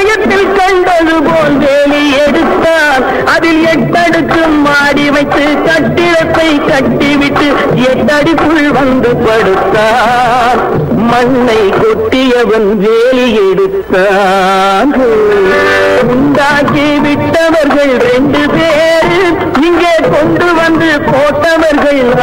இணையத்தில் கண்டது போல் வேலி எடுத்தான் அதில் எட்டடுக்கு மாடி வைத்து கட்டிடத்தை கட்டிவிட்டு எட்டடிக்குள் வந்து படுத்தான் மண்ணை கொட்டியவன் வேலி எடுத்தான் உண்டாக்கி விட்டவர்கள் ரெண்டு பேர் இங்கே கொண்டு வந்து போட்டவர்கள்